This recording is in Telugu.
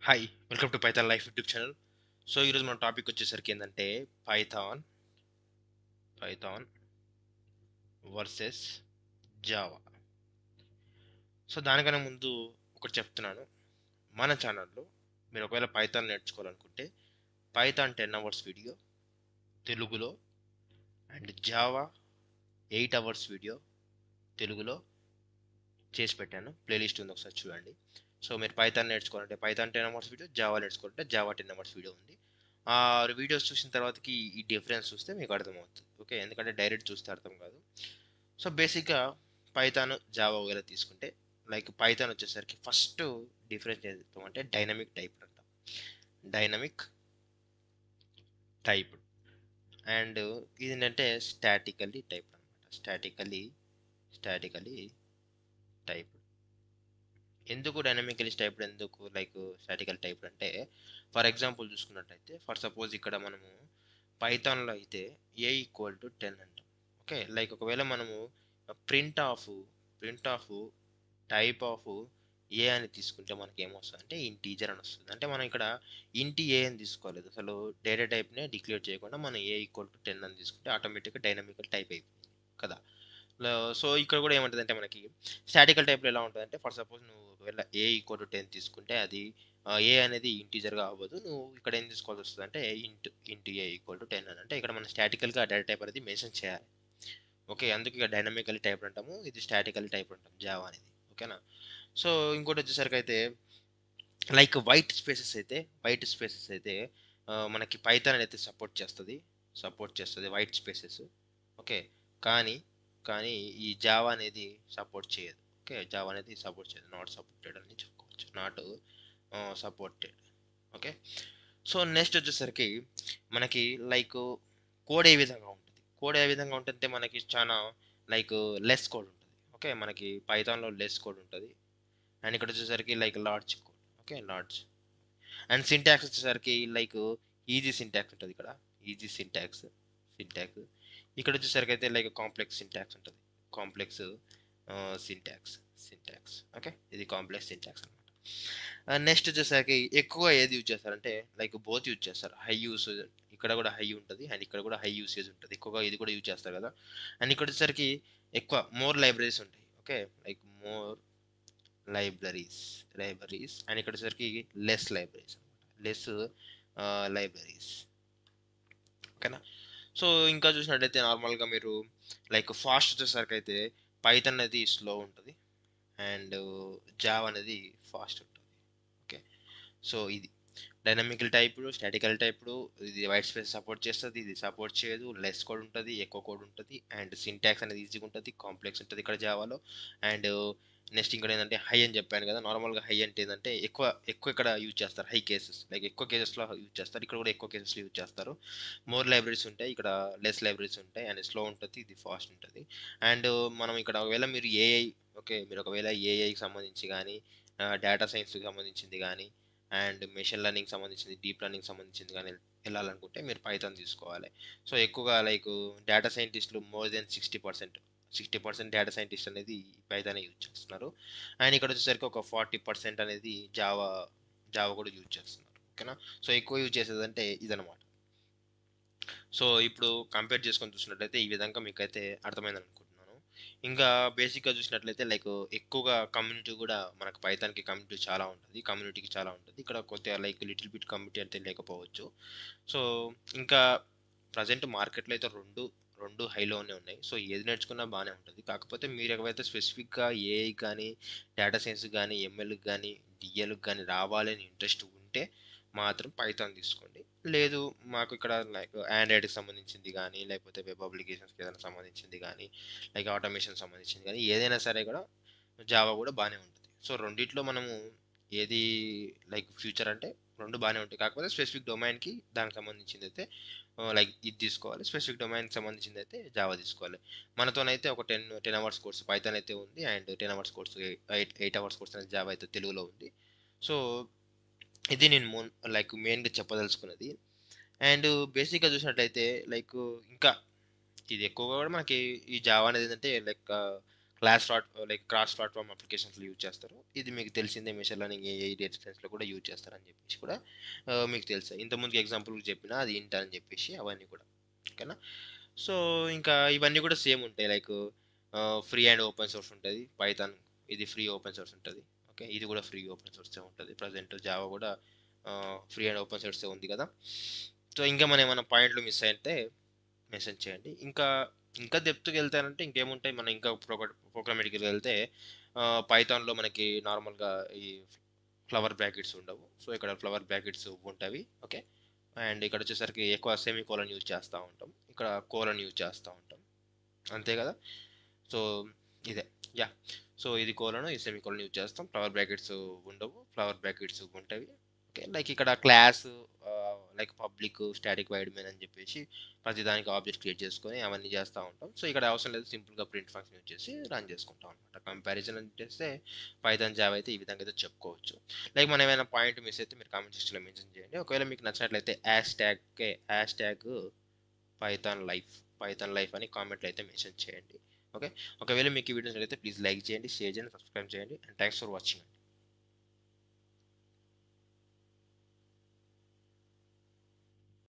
hi welcome to Python life YouTube channel so ఈరోజు మన టాపిక్ వచ్చేసరికి ఏంటంటే Python Python versus Java so దానికన్నా ముందు ఒకటి చెప్తున్నాను మన ఛానల్లో మీరు ఒకవేళ పైథాన్ నేర్చుకోవాలనుకుంటే పైథాన్ టెన్ అవర్స్ వీడియో తెలుగులో and Java eight hours video తెలుగులో చేసి పెట్టాను ప్లేలిస్ట్ ఉంది ఒకసారి చూడండి సో మీరు పైథాన్ నేర్చుకోవాలంటే Python ten hours video Java నేర్చుకోవాలంటే జావా టెన్ అవర్స్ వీడియో ఉంది ఆ వీడియోస్ చూసిన తర్వాతకి ఈ డిఫరెన్స్ చూస్తే మీకు అర్థమవుతుంది ఓకే ఎందుకంటే డైరెక్ట్ చూస్తే అర్థం కాదు సో బేసిక్గా పైథాన్ జావా ఒకవేళ తీసుకుంటే లైక్ పైథాన్ వచ్చేసరికి ఫస్ట్ డిఫరెన్స్ అంటే డైనమిక్ టైప్ అంటాం డైనమిక్ టైప్ అండ్ ఇది ఏంటంటే స్టాటికల్లీ టైప్ అనమాట స్టాటికల్లీ స్టాటికల్లీ టైప్ ఎందుకు డైనమికలీ టైప్ ఎందుకు లైక్ స్టాటికల్ టైప్ అంటే ఫర్ ఎగ్జాంపుల్ చూసుకున్నట్టయితే ఫర్ సపోజ్ ఇక్కడ మనము పైథాన్లో అయితే ఏ ఈక్వల్ టు టెన్ అంటాం ఓకే లైక్ ఒకవేళ మనము print of print of type of A అని తీసుకుంటే మనకి ఏమొస్తుంది అంటే ఇంటీజర్ అని వస్తుంది అంటే మనం ఇక్కడ ఇంటి ఏ అని తీసుకోలేదు అసలు డేటా టైప్నే డిక్లేర్ చేయకుండా మనం ఏ ఈక్వల్ టు టెన్ అని తీసుకుంటే ఆటోమేటిక్గా డైనమికల్ టైప్ అయిపోయింది కదా సో ఇక్కడ కూడా ఏమంటుంది అంటే మనకి స్టాటికల్ టైప్లో ఎలా ఉంటుంది అంటే ఫర్ సపోజ్ నువ్వు ఒకవేళ ఏ ఈక్వల్ టు టెన్ తీసుకుంటే అది ఏ అనేది ఇంటీజర్గా అవ్వదు నువ్వు ఇక్కడ ఏం తీసుకోవాల్సి వస్తుంది అంటే int int A equal to ten అని అంటే ఇక్కడ మనం స్టాటికల్గా డేటా టైప్ అనేది మెన్షన్ చేయాలి ఓకే అందుకు ఇక డైనమికల్ టైప్ అంటాము ఇది స్టాటికల్ టైప్ అంటాం జావా అనేది ఓకేనా సో ఇంకోటి వచ్చేసరికి అయితే లైక్ వైట్ స్పేసెస్ అయితే వైట్ స్పేసెస్ అయితే మనకి పైథాన్ అయితే సపోర్ట్ చేస్తుంది సపోర్ట్ చేస్తుంది వైట్ స్పేసెస్ ఓకే కానీ కానీ ఈ జావా అనేది సపోర్ట్ చేయదు ఓకే జావా అనేది సపోర్ట్ చేయదు నాట్ సపోర్టెడ్ అని చెప్పుకోవచ్చు not supported okay so next వచ్చేసరికి మనకి లైక్ కోడ్ ఏ విధంగా ఉంటుంది కోడ్ ఏ విధంగా ఉంటుందంటే మనకి చాలా లైక్ లెస్ కోడ్ ఉంటుంది ఓకే మనకి పైథాన్లో లెస్ కోడ్ ఉంటుంది అండ్ ఇక్కడ వచ్చేసరికి like large code okay large and syntax వచ్చేసరికి లైక్ ఈజీ సింటాక్స్ ఉంటుంది ఇక్కడ ఈజీ సింటాక్స్ సింటాక్స్ ఇక్కడ వచ్చేసరికి అయితే లైక్ కాంప్లెక్స్ సింటాక్స్ ఉంటుంది కాంప్లెక్స్ సింటాక్స్ సింటాక్స్ ఓకే ఇది కాంప్లెక్స్ సింటాక్స్ అనమాట నెక్స్ట్ వచ్చేసరికి ఎక్కువ ఏది యూజ్ చేస్తారంటే లైక్ బోత్ యూజ్ చేస్తారు హై యూస్ ఇక్కడ కూడా హై ఉంటుంది అండ్ ఇక్కడ కూడా హై యూసేజ్ ఉంటుంది ఎక్కువగా ఇది కూడా యూజ్ చేస్తారు కదా అండ్ ఇక్కడ వచ్చేసరికి ఎక్కువ మోర్ లైబ్రరీస్ ఉంటాయి okay like more libraries libraries and ఇక్కడ వచ్చేసరికి లెస్ లైబ్రరీస్ అనమాట లెస్ లైబ్రరీస్ ఓకేనా సో ఇంకా చూసినట్టయితే నార్మల్గా మీరు లైక్ ఫాస్ట్ వచ్చేసరికి అయితే పైథన్ అనేది స్లో ఉంటుంది అండ్ జావ్ అనేది ఫాస్ట్ ఉంటుంది ఓకే సో ఇది డైనమికల్ టైప్డు స్టాటికల్ టైప్డు ఇది వైట్ స్పేస్ సపోర్ట్ చేస్తుంది ఇది సపోర్ట్ చేయదు లెస్ కోడ్ ఉంటుంది ఎక్కువ కోడ్ ఉంటుంది అండ్ సింటాక్స్ అనేది ఈజీగా ఉంటుంది కాంప్లెక్స్ ఉంటుంది ఇక్కడ జావాలో అండ్ నెక్స్ట్ ఇంకోటి ఏంటంటే హై అని చెప్పాను కదా నార్మల్గా హై అంటే ఏంటంటే ఎక్కువ ఎక్కువ ఇక్కడ యూజ్ చేస్తారు హై కేసెస్ లైక్ ఎక్కువ కేసెస్లో యూజ్ చేస్తారు ఇక్కడ కూడా ఎక్కువ కేసెస్లో యూజ్ చేస్తారు మోర్ లైబ్రరీస్ ఉంటాయి ఇక్కడ లెస్ లైబ్రరీస్ ఉంటాయి అండ్ స్లో ఉంటుంది ఇది ఫాస్ట్ ఉంటుంది అండ్ మనం ఇక్కడ ఒకవేళ మీరు ఏఐ ఓకే మీరు ఒకవేళ ఏఐకి సంబంధించి కానీ డేటా సైన్స్కి సంబంధించింది కానీ అండ్ మెషిన్ లెర్నింగ్ సంబంధించింది డీప్ లెర్నింగ్ సంబంధించింది కానీ వెళ్ళాలనుకుంటే మీరు పైథాన్ తీసుకోవాలి సో ఎక్కువగా లైక్ డేటా సైంటిస్టులు more than sixty percent sixty percent data scientist అనేది పైథానే యూజ్ చేస్తున్నారు అండ్ ఇక్కడ వచ్చేసరికి ఒక ఫార్టీ పర్సెంట్ అనేది జావా జావా కూడా యూజ్ చేస్తున్నారు ఓకేనా సో ఎక్కువ యూజ్ చేసేదంటే ఇదనమాట సో ఇప్పుడు కంపేర్ చేసుకొని చూసినట్లయితే ఈ విధంగా మీకైతే అర్థమైంది అనుకుంటున్నాను ఇంకా బేసిక్గా చూసినట్లయితే లైక్ ఎక్కువగా కమ్యూనిటీ కూడా మనకు పైథాన్కి కమ్యూనిటీ చాలా ఉంటుంది కమ్యూనిటీకి చాలా ఉంటుంది ఇక్కడ కొద్దిగా లైక్ లిటిల్ బిట్ కమ్యూనిటీ అంటే లేకపోవచ్చు సో ఇంకా ప్రజెంట్ మార్కెట్లో అయితే రెండు రెండు హైలోనే ఉన్నాయి సో ఏది నేర్చుకున్నా బాగానే ఉంటుంది కాకపోతే మీరు ఎక్కడైతే స్పెసిఫిక్గా ఏఐ కానీ డేటా సైన్స్ కానీ ఎంఎల్కి కానీ డిఎల్కి కానీ రావాలని ఇంట్రెస్ట్ ఉంటే మాత్రం పైథాన్ తీసుకోండి లేదు మాకు ఇక్కడ లైక్ ఆండ్రాయిడ్కి సంబంధించింది కానీ లేకపోతే వెబ్ అప్లికేషన్స్కి ఏదైనా సంబంధించింది కానీ లైక్ ఆటోమేషన్ సంబంధించింది కానీ ఏదైనా సరే కూడా జావా కూడా బాగానే ఉంటుంది సో రెండిట్లో మనము ఏది లైక్ ఫ్యూచర్ అంటే రెండు బాగానే ఉంటాయి కాకపోతే స్పెసిఫిక్ డొమైన్కి దానికి సంబంధించింది అయితే లైక్ ఇది తీసుకోవాలి స్పెసిఫిక్ డొమైన్కి సంబంధించింది అయితే జావా తీసుకోవాలి మనతోనైతే ఒక ten ten hours course Python అయితే ఉంది and ten hours course eight eight hours course అనేది జావా అయితే తెలుగులో ఉంది సో ఇది నేను మోన్ లైక్ మెయిన్గా చెప్పదలుచుకున్నది అండ్ బేసిక్గా చూసినట్లయితే లైక్ ఇంకా ఇది ఎక్కువగా కూడా మనకి ఈ జావా అనేది ఏంటంటే like class dot like cross platform అప్లికేషన్స్లో యూజ్ చేస్తారు ఇది మీకు తెలిసిందే మెషిన్ లెర్నింగ్ ఏ డేటా సైన్స్లో కూడా యూజ్ చేస్తారని చెప్పేసి కూడా ఆ, మీకు తెలుసు ఇంతకుముందుకు ఎగ్జాంపుల్ చెప్పిన అది ఇంట అని చెప్పేసి అవన్నీ కూడా ఓకేనా సో ఇంకా ఇవన్నీ కూడా సేమ్ ఉంటాయి like free and open source ఉంటుంది పైథాన్ ఇది ఫ్రీ ఓపెన్ సోర్స్ ఉంటుంది ఓకే ఇది కూడా ఫ్రీ ఓపెన్ సోర్సే ఉంటుంది ప్రజెంట్ జావా కూడా ఫ్రీ అండ్ ఓపెన్ సోర్సే ఉంది కదా సో ఇంకా మనం ఏమైనా పాయింట్లు మిస్ అయితే మెన్షన్ చేయండి ఇంకా ఇంకా డెప్త్కి వెళ్తానంటే ఇంకేముంటాయి మనం ఇంకా ప్రోగ్రామేటిక్కి వెళ్తే పైథాన్లో మనకి నార్మల్గా ఈ ఫ్లవర్ బ్రాకెట్స్ ఉండవు సో ఇక్కడ ఫ్లవర్ బ్రాకెట్స్ ఉంటాయి ఓకే అండ్ ఇక్కడ వచ్చేసరికి ఎక్కువ సెమీ కోలన్ యూజ్ చేస్తూ ఉంటాం ఇక్కడ కోలన్ యూజ్ చేస్తూ ఉంటాం అంతే కదా సో ఇదే యా సో ఇది కోలను ఈ సెమీ కోలన్ యూజ్ చేస్తాం ఫ్లవర్ బ్రాకెట్స్ ఉండవు ఫ్లవర్ బ్రాకెట్స్ ఉంటాయి ఓకే లైక్ ఇక్కడ class like public static void main అని చెప్పేసి ప్రతి దానికి ఆబ్జెక్ట్ క్రియేట్ చేసుకొని అవన్నీ చేస్తూ ఉంటాం సో ఇక్కడ అవసరం లేదు సింపుల్గా ప్రింట్ ఫంక్షన్ యూజ్ చేసి రన్ చేసుకుంటాం అనమాట కంపారిజన్ అని చేస్తే పైథాన్ జావ్ అయితే ఈ విధంగా అయితే చెప్పుకోవచ్చు లైక్ మనం ఏమైనా పాయింట్ మిస్ అయితే మీరు కామెంట్ సెక్షన్లో మెన్షన్ చేయండి ఒకవేళ మీకు నచ్చినట్లయితే hash tag hash tag Python life Python life అని కామెంట్లో అయితే మెన్షన్ చేయండి ఓకే ఒకవేళ మీకు ఈ వీడియో నచ్చితే ప్లీజ్ లైక్ చేయండి షేర్ చేయండి సబ్స్క్రైబ్ చేయండి అండ్ థ్యాంక్స్ ఫర్ వాచింగ్